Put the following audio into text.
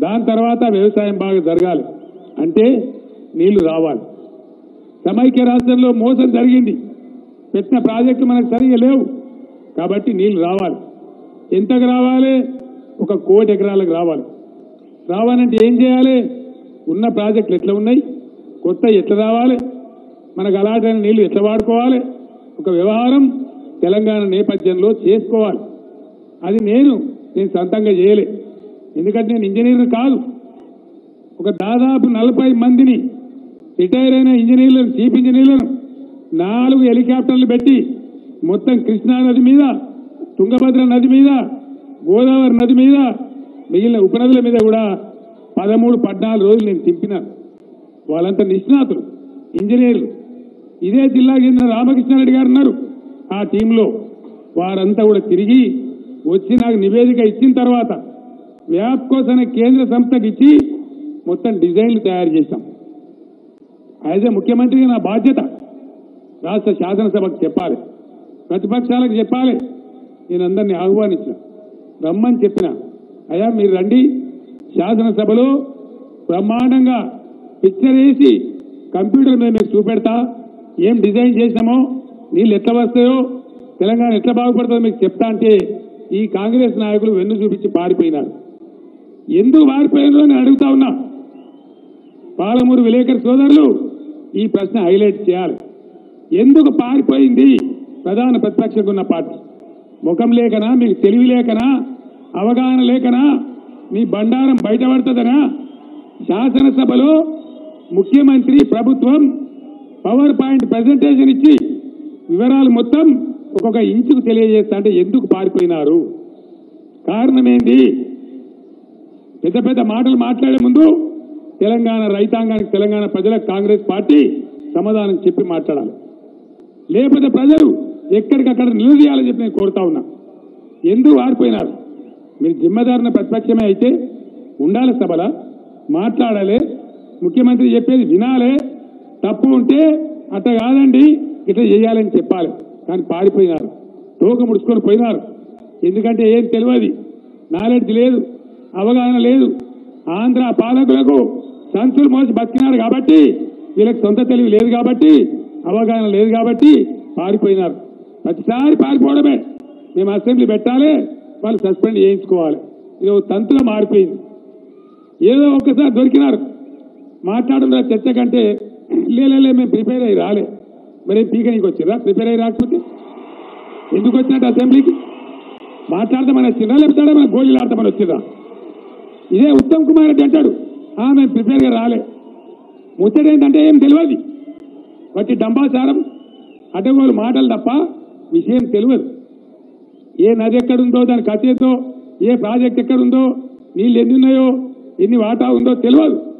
దాని తర్వాత వ్యవసాయం బాగా జరగాలి అంటే నీళ్లు రావాలి సమైక్య రాష్ట్రంలో మోసం జరిగింది పెట్టిన ప్రాజెక్టులు మనకు సరిగా లేవు కాబట్టి నీళ్లు రావాలి ఎంతకు రావాలి ఒక కోటి ఎకరాలకు రావాలి రావాలంటే ఏం చేయాలి ఉన్న ప్రాజెక్టులు ఎట్లా ఉన్నాయి కొత్త ఎట్లా రావాలి మనకు అలాంటి నీళ్లు ఎట్లా వాడుకోవాలి ఒక వ్యవహారం తెలంగాణ నేపథ్యంలో చేసుకోవాలి అది నేను నేను సొంతంగా చేయలే ఎందుకంటే నేను ఇంజనీర్ కాదు ఒక దాదాపు నలభై మందిని రిటైర్ అయిన ఇంజనీర్లను చీఫ్ ఇంజనీర్లను నాలుగు హెలికాప్టర్లు పెట్టి మొత్తం కృష్ణా నది మీద తుంగభద్ర నది మీద గోదావరి నది మీద మిగిలిన ఉపనదుల మీద కూడా పదమూడు పద్నాలుగు రోజులు నేను తిప్పినాను వాళ్ళంతా నిష్ణాతులు ఇంజనీర్లు ఇదే జిల్లాకి చెందిన రామకృష్ణారెడ్డి గారు ఉన్నారు ఆ టీంలో వారంతా కూడా తిరిగి వచ్చి నాకు నివేదిక ఇచ్చిన తర్వాత వ్యాప్కోస్ అనే కేంద్ర సంస్థకి ఇచ్చి మొత్తం డిజైన్లు తయారు చేశాం యాజ్ ఏ ముఖ్యమంత్రిగా నా బాధ్యత రాష్ట్ర శాసనసభకు చెప్పాలి ప్రతిపక్షాలకు చెప్పాలి నేను అందరినీ ఆహ్వానించిన రమ్మని చెప్పిన అయ్యా మీరు రండి శాసనసభలో బ్రహ్మాండంగా పిక్చర్ వేసి కంప్యూటర్ మీద మీకు చూపెడతా ఏం డిజైన్ చేసినామో నీళ్ళు ఎట్లా వస్తాయో తెలంగాణ ఎట్లా బాగుపడుతుందో మీకు చెప్తా అంటే ఈ కాంగ్రెస్ నాయకులు వెన్ను చూపించి పారిపోయినారు ఎందుకు పారిపోయినారో నేను అడుగుతా ఉన్నా పాలమూరు విలేకరు సోదరులు ఈ ప్రశ్న హైలైట్ చేయాలి ఎందుకు పారిపోయింది ప్రధాన ప్రతిపక్షకు ఉన్న పార్టీ ముఖం లేకనా మీకు తెలివి లేకనా అవగాహన లేకనా మీ బండారం బయటపడుతుందనా శాసనసభలో ముఖ్యమంత్రి ప్రభుత్వం పవర్ పాయింట్ ప్రజెంటేషన్ ఇచ్చి వివరాలు మొత్తం ఒక్కొక్క ఇంచుకు తెలియజేస్తా అంటే ఎందుకు పారిపోయినారు కారణం ఏంటి పెద్ద పెద్ద మాటలు మాట్లాడే ముందు తెలంగాణ రైతాంగానికి తెలంగాణ ప్రజలకు కాంగ్రెస్ పార్టీ సమాధానం చెప్పి మాట్లాడాలి లేకపోతే ప్రజలు ఎక్కడికక్కడ నిలదీయాలని చెప్పి నేను కోరుతా ఉన్నా ఎందుకు ఆరిపోయినారు మీరు జిమ్మదారిన ప్రతిపక్షమే అయితే ఉండాలి సభల మాట్లాడాలి ముఖ్యమంత్రి చెప్పేది వినాలి తప్పు ఉంటే అట్ట కాదండి ఇట్లా చేయాలని చెప్పాలి కానీ పారిపోయినారు తోక ముడుచుకొని పోయినారు ఎందుకంటే ఏం తెలియదు నాలెడ్జ్ లేదు అవగాహన లేదు ఆంధ్ర పాలకులకు సంచులు మోసి బతికినారు కాబట్టి వీళ్ళకి సొంత తెలివి లేదు కాబట్టి అవగాహన లేదు కాబట్టి పారిపోయినారు ప్రతిసారి పారిపోవడమే మేము అసెంబ్లీ పెట్టాలి వాళ్ళు సస్పెండ్ చేయించుకోవాలి ఇది ఒక తంతుగా మారిపోయింది ఏదో ఒక్కసారి దొరికినారు మాట్లాడుతున్న చర్చ కంటే లేలే మేము ప్రిపేర్ అయ్యి రాలే మరి పీకనీకి వచ్చిరా ప్రిపేర్ అయ్యి రాకపోతే ఎందుకు వచ్చినట్టు అసెంబ్లీకి మాట్లాడదామని వచ్చిందా లేకపోతే మన గోళీలు ఆడతామని వచ్చిందా ఇదే ఉత్తమ్ కుమార్ రెడ్డి అంటాడు "ఆ, మేము ప్రిపేర్గా రాలే ముచ్చట ఏంటంటే ఏం తెలియదు బట్టి డంబాచారం అడ్డగోలు మాటలు తప్ప విషయం తెలియదు ఏ నది ఎక్కడుందో దాని కథ ఏందో ఏ ప్రాజెక్ట్ ఎక్కడుందో నీళ్ళు ఎన్ని ఉన్నాయో ఎన్ని వాటా ఉందో తెలియదు